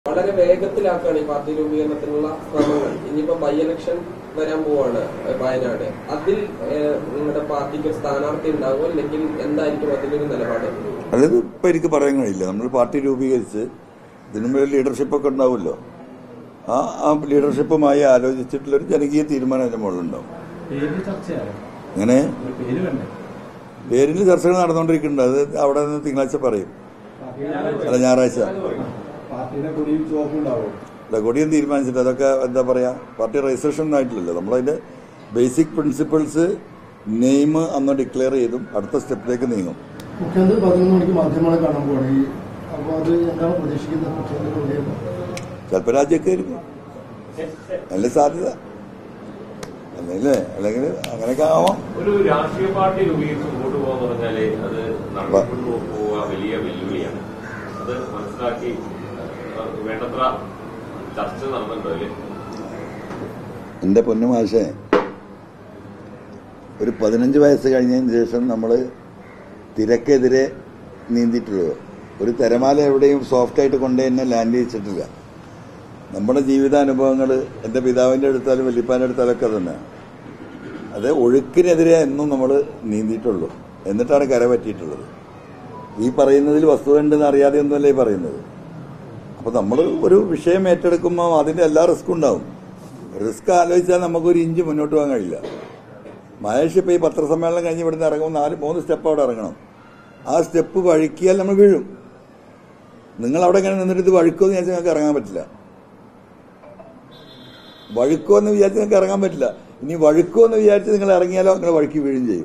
വളരെ വേഗത്തിലാക്കുകയാണ് ഈ പാർട്ടി രൂപീകരണത്തിനുള്ള ശ്രമങ്ങൾ ഇനിയിപ്പോ ബൈ ഇലക്ഷൻ വരാൻ പോവാണ് ഏഹ്, വയനാട് അതിൽ ഏഹ്, നിങ്ങളുടെ പാർട്ടിക്ക് ഒരു സ്ഥാനാർത്ഥി ഉണ്ടാകുമോ അല്ലെങ്കിൽ എന്തായിരിക്കും അതിലൊരു നിലപാട് അതായത് ഇപ്പൊ എനിക്ക് പറയാൻ കഴിയില്ല നമ്മൾ പാർട്ടി രൂപീകരിച്ച് ഇതിനു മുമ്പ് ലീഡർഷിപ്പ് ഒക്കെ ഉണ്ടാവുമല്ലോ ആ ആ ലീഡർഷിപ്പുമായി ആലോചിച്ചിട്ടുള്ള ഒരു ജനകീയ തീരുമാനം അതിന്റെ മുകളിലുണ്ടാവും പേര് ചർച്ചയായോ അങ്ങനെ ഒരു പേര് വേണ്ടേ പേരിൽ ചർച്ചകൾ നടന്നുകൊണ്ടിരിക്കുന്നുണ്ട് അത് അവിടെ നിന്ന് തിങ്കളാഴ്ച പറയും അല്ല ഞായറാഴ്ച പാർട്ടിയുടെ കൊടിയും ചുവപ്പും ഉണ്ടാവും അല്ല കൊടിയും തീരുമാനിച്ചിട്ട് അതൊക്കെ എന്താ പറയാ പാർട്ടി രജിസ്ട്രേഷൻ ഒന്നും ആയിട്ടില്ലല്ലോ നമ്മളതിന്റെ ബേസിക് പ്രിൻസിപ്പിൾസ് നെയിം അന്ന് ഡിക്ലെയർ ചെയ്തും അടുത്ത സ്റ്റെപ്പിലേക്ക് നീങ്ങും മുഖ്യമന്ത്രി പതിനൊന്ന് മണിക്ക് മാധ്യമങ്ങളെ കാണാൻ പോവാണ് ഈ അപ്പോൾ അത് എന്താണ് പ്രതീക്ഷിക്കുന്നത് മുഖ്യമന്ത്രി പ്രതികരണം ചിലപ്പോൾ രാജ്യമൊക്കെ ആയിരിക്കും നല്ല സാധ്യത അല്ലേ അല്ലെങ്കിൽ അങ്ങനെയൊക്കെ ആവാം ഒരു രാഷ്ട്രീയ പാർട്ടി രൂപീകരിച്ച് മുമ്പോട്ട് പോകാന്ന് പറഞ്ഞാല് അത് നടത്തിക്കൊണ്ടു പോവുക വലിയ വെല്ലുവിളിയാണ് അത് മനസ്സിലാക്കി അഹ് വേണ്ടത്ര ചർച്ച നടന്നിട്ടുണ്ടോ അല്ലേ എൻ്റെ പൊന്നുമാഷേ ഒരു പതിനഞ്ച് വയസ്സ് കഴിഞ്ഞതിന് ശേഷം നമ്മൾ തിരക്കെതിരെ നീന്തിയിട്ടുള്ളത് ഒരു തിരമാല എവിടെയും സോഫ്റ്റായിട്ട് കൊണ്ടേ തന്നെ ലാൻഡ് ചെയ്യിച്ചിട്ടില്ല നമ്മുടെ ജീവിതാനുഭവങ്ങൾ എൻ്റെ പിതാവിൻ്റെ അടുത്താലും വല്യപ്പാൻ്റെ അടുത്താലൊക്കെ തന്നെ അത് ഒഴുക്കിനെതിരെ എന്നും നമ്മൾ നീന്തിയിട്ടുള്ളൂ എന്നിട്ടാണ് കര പറ്റിയിട്ടുള്ളത് ഈ പറയുന്നതിൽ വസ്തുത ഉണ്ടെന്ന് അറിയാതെ ഒന്നുമല്ല ഈ പറയുന്നത് അപ്പൊ നമ്മൾ ഒരു വിഷയം ഏറ്റെടുക്കുമ്പോൾ അതിന്റെ എല്ലാ റിസ്ക്കും ഉണ്ടാവും റിസ്ക് ആലോചിച്ചാൽ നമുക്കൊരു ഇഞ്ച് മുന്നോട്ട് പോകാൻ കഴിയില്ല മഹേഷ് ഇപ്പൊ ഈ പത്രസമ്മേളനം കഴിഞ്ഞ് ഇവിടുന്ന് ഇറങ്ങുമ്പോൾ നാല് മൂന്ന് സ്റ്റെപ്പ് അവിടെ ഇറങ്ങണം ആ സ്റ്റെപ്പ് വഴുക്കിയാൽ നമ്മൾ വീഴും നിങ്ങൾ അവിടെ ഇങ്ങനെ നിന്നിട്ട് ഇത് വഴുക്കുമെന്ന് വിചാരിച്ചാൽ നിങ്ങൾക്ക് ഇറങ്ങാൻ പറ്റില്ല വഴുക്കുമെന്ന് വിചാരിച്ച് നിങ്ങൾക്ക് ഇറങ്ങാൻ പറ്റില്ല ഇനി വഴുക്കുമെന്ന് വിചാരിച്ച് നിങ്ങൾ ഇറങ്ങിയാലോ നിങ്ങൾ വഴുക്കി വീഴും ചെയ്യും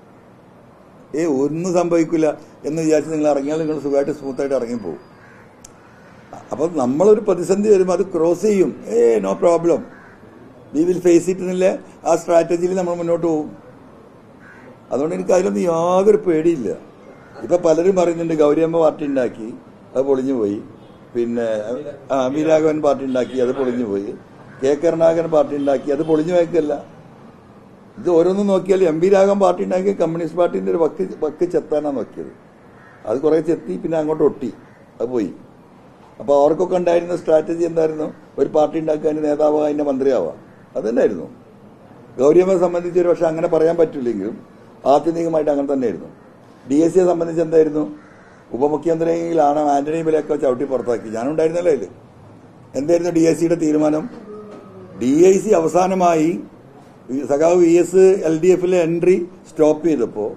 ഏ ഒന്നും സംഭവിക്കില്ല എന്ന് വിചാരിച്ച് നിങ്ങൾ ഇറങ്ങിയാൽ നിങ്ങൾ സുഖമായിട്ട് സ്മൂത്തായിട്ട് ഇറങ്ങിപ്പോവും അപ്പൊ നമ്മളൊരു പ്രതിസന്ധി വരുമ്പോൾ അത് ക്രോസ് ചെയ്യും ഏ no problem we will face it എന്നില്ല ആ സ്ട്രാറ്റജിയിൽ നമ്മൾ മുന്നോട്ട് പോകും അതുകൊണ്ട് എനിക്ക് അതിലൊന്നും യാതൊരു പേടിയില്ല ഇപ്പൊ പലരും പറയുന്നുണ്ട് ഗൗരിയമ്മ പാർട്ടി ഉണ്ടാക്കി അത് പൊളിഞ്ഞു പോയി പിന്നെ ആ വീരാഘവൻ പാർട്ടി ഉണ്ടാക്കി അത് പൊളിഞ്ഞു പോയി കെ കരുണാകരൻ പാർട്ടി ഉണ്ടാക്കി അത് പൊളിഞ്ഞു പോയക്കല്ല ഇത് ഓരോന്നും നോക്കിയാൽ എം പി രാഘവൻ പാർട്ടി ഉണ്ടാക്കി കമ്മ്യൂണിസ്റ്റ് പാർട്ടിന്റെ ഒരു വക്ക് വക്ക് ചെത്താനാണ് നോക്കിയത് അത് കുറെ ചെത്തി പിന്നെ അങ്ങോട്ട് ഒട്ടി അത് പോയി അപ്പൊ അവർക്കൊക്കെ ഉണ്ടായിരുന്ന സ്ട്രാറ്റജി എന്തായിരുന്നു ഒരു പാർട്ടി ഉണ്ടാക്കാൻ നേതാവ് അതിന്റെ മന്ത്രിയാവാം അതുതന്നെയായിരുന്നു ഗൗരിയമ്മയെ സംബന്ധിച്ച് ഒരു പക്ഷെ അങ്ങനെ പറയാൻ പറ്റില്ലെങ്കിലും ആത്യന്തികമായിട്ട് അങ്ങനെ തന്നെയായിരുന്നു ഡി എസ് സിയെ സംബന്ധിച്ച് എന്തായിരുന്നു ഉപമുഖ്യമന്ത്രിയെങ്കിലാണ് ആന്റണി ബിലൊക്കെ ചവിട്ടി പുറത്താക്കി ഞാനുണ്ടായിരുന്നല്ലോ അതിൽ എന്തായിരുന്നു ഡി എസ് സിയുടെ തീരുമാനം ഡി ഐ സി അവസാനമായി ഈ സഖാവ് വി എസ് എൽ ഡി എഫിലെ എൻട്രി സ്റ്റോപ്പ് ചെയ്തപ്പോൾ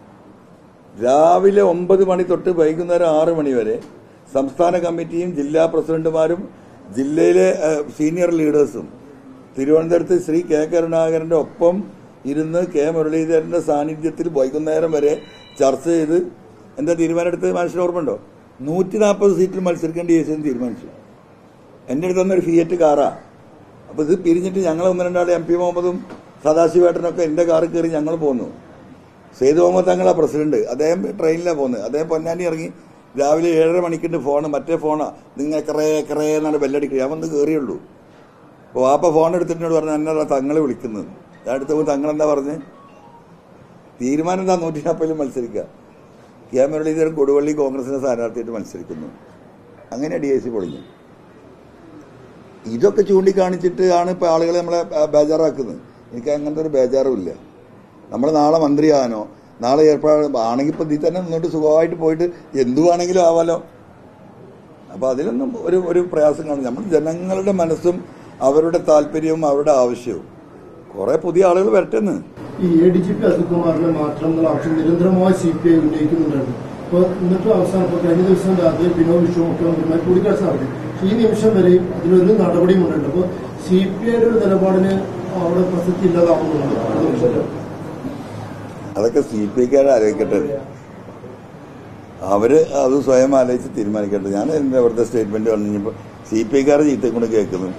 രാവിലെ ഒമ്പത് മണി തൊട്ട് വൈകുന്നേരം ആറ് മണി വരെ സംസ്ഥാന കമ്മിറ്റിയും ജില്ലാ പ്രസിഡന്റുമാരും ജില്ലയിലെ ഏഹ്, സീനിയർ ലീഡേഴ്സും തിരുവനന്തപുരത്ത് ശ്രീ കെ കരുണാകരന്റെ ഒപ്പം ഇരുന്ന് കെ മുരളീധരന്റെ സാന്നിധ്യത്തിൽ വൈകുന്നേരം വരെ ചർച്ച ചെയ്ത് എന്താ തീരുമാനമെടുത്തത് മനുഷ്യന് ഓർമ്മയുണ്ടോ നൂറ്റി നാൽപ്പത് സീറ്റിൽ മത്സരിക്കേണ്ട എസ് എന്ന് തീരുമാനിച്ചു എന്റെ അടുത്ത് തന്നൊരു ഫിയറ്റ് കാറാ അപ്പൊ ഇത് പിരിഞ്ഞിട്ട് ഞങ്ങൾ ഒന്ന് രണ്ടാളെ എം പി മുഹമ്മദും സദാശിവേട്ടനൊക്കെ എന്റെ കാറിൽ കയറി ഞങ്ങൾ പോന്നു സെയ്ദ് മുഹമ്മദ് തങ്ങളാ പ്രസിഡന്റ് അദ്ദേഹം ട്രെയിനിലാണ് പോകുന്നത് അദ്ദേഹം പൊന്നാനി ഇറങ്ങി രാവിലെ ഏഴര മണിക്കുണ്ട് ഫോണ് മറ്റേ ഫോണാ നിങ്ങൾ കറേ കറേ എന്നാണ് ബെല്ലടിക്കുക ഞാൻ വന്ന് കയറിയുള്ളൂ അപ്പോൾ വാപ്പ ഫോൺ എടുത്തിട്ട് പറഞ്ഞു എന്നല്ല തങ്ങളെ വിളിക്കുന്നത് ഞാൻ അടുത്ത് തങ്ങൾ എന്താ പറഞ്ഞ് തീരുമാനം എന്താ നൂറ്റി നാൽപ്പതിലും മത്സരിക്കുക കെ മുരളീധരൻ കൊടുവള്ളി കോൺഗ്രസിന്റെ സ്ഥാനാർത്ഥിയായിട്ട് മത്സരിക്കുന്നു അങ്ങനെ ഡി എസ് സി പൊളിഞ്ഞു ഇതൊക്കെ ചൂണ്ടിക്കാണിച്ചിട്ട് ആണ് ഇപ്പൊ ആളുകളെ നമ്മളെ ആ, ബേജാറാക്കുന്നത് എനിക്ക് അങ്ങനത്തെ ഒരു ബേജാറും ഇല്ല നമ്മൾ നാളെ മന്ത്രിയാകാനോ നാളെ ഏർപ്പാട് ആണെങ്കിൽ ഇപ്പൊ ഇതിൽ തന്നെ നിന്നിട്ട് സുഖമായിട്ട് പോയിട്ട് എന്തു വേണമെങ്കിലും ആവാലോ അപ്പൊ അതിലൊന്നും ഒരു ഒരു പ്രയാസം കാണും നമ്മൾ ജനങ്ങളുടെ മനസ്സും അവരുടെ താല്പര്യവും അവരുടെ ആവശ്യവും കുറെ പുതിയ ആളുകൾ വരട്ടെന്ന് ഈ എ ഡി ജി പി അജിത്കുമാറിനെ മാറ്റണം എന്നുള്ള ആവശ്യം നിരന്തരമായി സി പി ഐ ഉന്നയിക്കുന്നുണ്ടായിരുന്നു അപ്പൊ എന്നിട്ട് അവസാനം ഇപ്പൊ കഴിഞ്ഞ ദിവസം രാത്രി വിനോദ് വിശ്വ മുഖ്യമന്ത്രിയുമായി കൂടിക്കാഴ്ച നടത്തി പക്ഷേ ഈ നിമിഷം വരെയും അതിലൊരു നടപടിയും ഉണ്ടായിട്ടുണ്ട് അപ്പൊ സി പി ഐയുടെ ഒരു നിലപാടിന് അവിടെ പ്രസക്തി ഇല്ലാതാവുന്നുണ്ട് അത് നിമിഷം. അതൊക്കെ സി പി ഐക്കാരെ ആലോചിക്കട്ടെ അവര് അത് സ്വയം ആലോചിച്ച് തീരുമാനിക്കട്ടെ ഞാൻ എന്റെ അവിടുത്തെ സ്റ്റേറ്റ്മെന്റ് പറഞ്ഞപ്പോൾ സി പി ഐക്കാരെ ചീത്ത കൊണ്ട് കേൾക്കുന്നു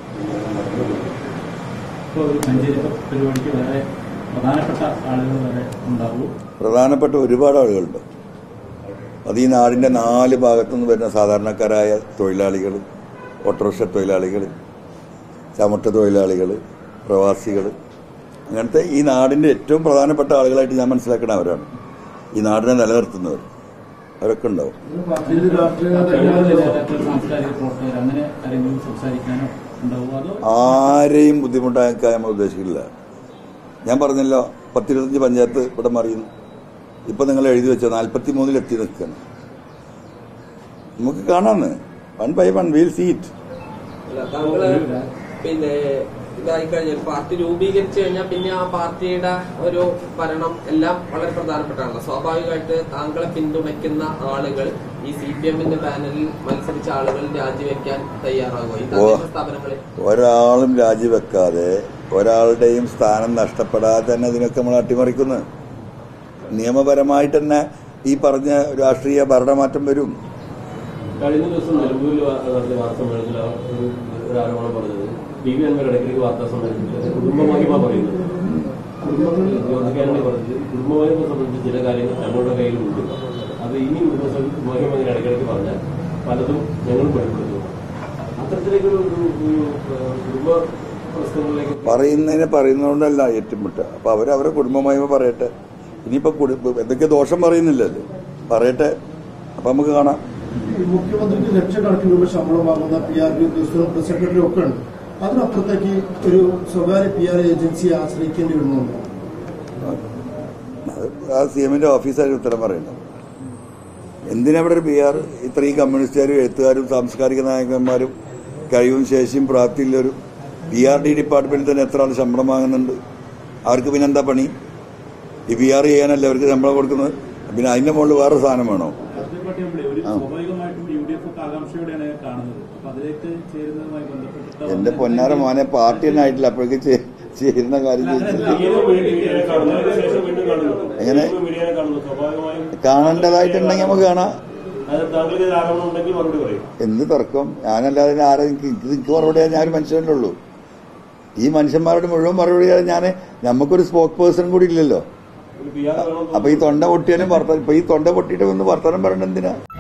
ഇപ്പോൾ ഒരു മഞ്ചേരി പരിപാടിക്ക് വേറെ പ്രധാനപ്പെട്ട ആളുകൾ വരെ ഉണ്ടാവും പ്രധാനപ്പെട്ട ഒരുപാട് ആളുകളുണ്ട് അത് ഈ നാടിന്റെ നാല് ഭാഗത്തുനിന്ന് വരുന്ന സാധാരണക്കാരായ തൊഴിലാളികൾ ഓട്ടോറിക്ഷ തൊഴിലാളികൾ ചമട്ട തൊഴിലാളികൾ പ്രവാസികൾ അങ്ങനത്തെ ഈ നാടിന്റെ ഏറ്റവും പ്രധാനപ്പെട്ട ആളുകളായിട്ട് ഞാൻ മനസ്സിലാക്കുന്ന അവരാണ് ഈ നാടിനെ നിലനിർത്തുന്നവർ അവരൊക്കെ ഉണ്ടാവും ഇതിന് പാർട്ടിയിൽ രാഷ്ട്രീയ കഴിഞ്ഞ നേതാക്കന്മാരുണ്ടോ? നേതാക്കൾ സാംസ്കാരിക പ്രവർത്തകർ അങ്ങനെ ആരെങ്കിലും സംസാരിക്കാനോ ഉണ്ടാവുമോ അതോ ആരെയും ബുദ്ധിമുട്ടാക്കാൻ നമ്മൾ ഉദ്ദേശിക്കില്ല ഞാൻ പറഞ്ഞല്ലോ പത്തിരുപത്തഞ്ച് പഞ്ചായത്ത് ഇവിടെ മറിയുന്നു ഇപ്പൊ നിങ്ങൾ എഴുതി വെച്ചോ നാൽപ്പത്തി മൂന്നിലെത്തി നിൽക്കണം നമുക്ക് കാണാന്ന് വൺ ബൈ വൺ വീൽ സീറ്റ് അല്ല താങ്കള് പിന്നെ ഇതായി കഴിഞ്ഞാൽ പാർട്ടി രൂപീകരിച്ചു കഴിഞ്ഞാൽ പിന്നെ ആ പാർട്ടിയുടെ ഒരു ഭരണം എല്ലാം വളരെ പ്രധാനപ്പെട്ടാണല്ലോ സ്വാഭാവികമായിട്ട് താങ്കളെ പിന്തുണയ്ക്കുന്ന ആളുകൾ ഈ സി പി എമ്മിന്റെ പാനലിൽ മത്സരിച്ച ആളുകൾ രാജിവെക്കാൻ തയ്യാറാകുമോ ഈ തദ്ദേശ സ്ഥാപനങ്ങളിൽ ഒരാളും രാജിവെക്കാതെ ഒരാളുടെയും സ്ഥാനം നഷ്ടപ്പെടാതെ തന്നെ ഇതിനൊക്കെ നമ്മൾ അട്ടിമറിക്കുന്നു നിയമപരമായിട്ട് തന്നെ ഈ പറഞ്ഞ രാഷ്ട്രീയ ഭരണമാറ്റം വരും കഴിഞ്ഞ ദിവസം നിലമ്പൂരിൽ വാ- നടത്തിയ വാർത്താ സമ്മേളനത്തിൽ ആ ഒരു ഒരു ആരോപണം പറഞ്ഞത് ടി വി അൻവർ ഇടയ്ക്കിടയ്ക്ക് വാർത്താ സമ്മേളനത്തിൽ കുടുംബമഹിമ പറയുന്നത് ജോർജ് കാനഡി പറഞ്ഞത് കുടുംബമഹിമ സംബന്ധിച്ച് ചില കാര്യങ്ങൾ ഞങ്ങളുടെ കയ്യിലുണ്ട് അത് ഇനി കുടുംബമഹിമ ഇങ്ങനെ ഇടയ്ക്കിടയ്ക്ക് പറഞ്ഞാൽ പലതും ഞങ്ങൾ പഠിപ്പിക്കുന്നു അത്തരത്തിലേക്കൊരു ഒരു ഒരു, ഏഹ്, കുടുംബ പ്രശ്നങ്ങളിലേക്ക് പറയുന്നതിനെ പറയുന്നതുകൊണ്ടല്ല ഏറ്റുമുട്ട അപ്പൊ അവരവരെ കുടുംബമായ്മ പറയട്ടെ ഇനിയിപ്പോ കുടുംബ എന്തൊക്കെ ദോഷം പറയുന്നില്ലല്ലോ പറയട്ടെ അപ്പൊ നമുക്ക് കാണാം ഈ മുഖ്യമന്ത്രിക്ക് ലക്ഷക്കണക്കിന് രൂപ ശമ്പളം വാങ്ങുന്ന പി ആർ ഡി ഉദ്യോഗസ്ഥരും സെക്രട്ടറി ഒക്കെ ഉണ്ട് അതിനപ്പുറത്തേക്ക് ഒരു സ്വകാര്യ പി ആർ ഏജൻസിയെ ആശ്രയിക്കേണ്ടി വരുന്നുണ്ടോ അത് ആ സി എമ്മിന്റെ ഓഫീസായിട്ട് ഉത്തരം പറയണം എന്തിനാ ഇവിടെ ഒരു പി ആർ ഇത്രയും കമ്മ്യൂണിസ്റ്റുകാരും എഴുത്തുകാരും സാംസ്കാരിക നായകന്മാരും കഴിവും ശേഷിയും പ്രാപ്തിയുള്ളൊരു പി ആർ ഡി ഡിപ്പാർട്ട്മെന്റിൽ തന്നെ എത്ര ആൾ ശമ്പളം വാങ്ങുന്നുണ്ട് അവർക്ക് പിന്നെ എന്താ പണി ഈ പി ആർ ചെയ്യാനല്ലേ അവർക്ക് ശമ്പളം കൊടുക്കുന്നത് പിന്നെ അതിന്റെ മുകളിൽ വേറെ സാധനം വേണോ അതിനെപ്പറ്റി നമ്മളെ ഒരു ആ. സ്വാഭാവികമായിട്ടും യു ഡി എഫ് ഒക്കെ ആകാംക്ഷയോടെയാണ് കാണുന്നത് അപ്പൊ അതിലേക്ക് ചേരുന്നതുമായി ബന്ധപ്പെട്ട് എന്റെ പൊന്നാര മോനെ പാർട്ടി തന്നെ ആയിട്ടില്ല അപ്പോഴേക്ക് ചേ- ചേരുന്ന കാര്യം ചോദിച്ചിട്ട് വീണ്ടും മീഡിയനെ കാണുന്നു അതിനുശേഷം വീണ്ടും കാണുന്നു എങ്ങനെ? വീണ്ടും മീഡിയനെ കാണുന്നു സ്വാഭാവികമായും കാണേണ്ടതായിട്ടുണ്ടെങ്കിൽ നമുക്ക് കാണാം അത് താങ്കൾക്ക് ഇത് ആരോപണം ഉണ്ടെങ്കിൽ മറുപടി പറയും എന്ത് തർക്കം ഞാനല്ലാതെ ഇനി ആരെ എനിക്ക് എനിക്ക് മറുപടി പറയാൻ ഞാൻ ഒരു മനുഷ്യനല്ലേ ഉള്ളൂ ഈ മനുഷ്യന്മാരുടെ മുഴുവൻ മറുപടി പറയാൻ ഞാൻ നമുക്കൊരു സ്പോക്ക് പേഴ്സൺ കൂടി ഇല്ലല്ലോ ഒരു പി ആർ വേണം അപ്പൊ ഈ തൊണ്ട പൊട്ടിയാലും വർത്തമാനം ഇപ്പൊ ഈ തൊണ്ട പൊട്ടിയിട്ട് ഒന്ന് വർത്തമാനം പറയണ്ട എന്തിനാ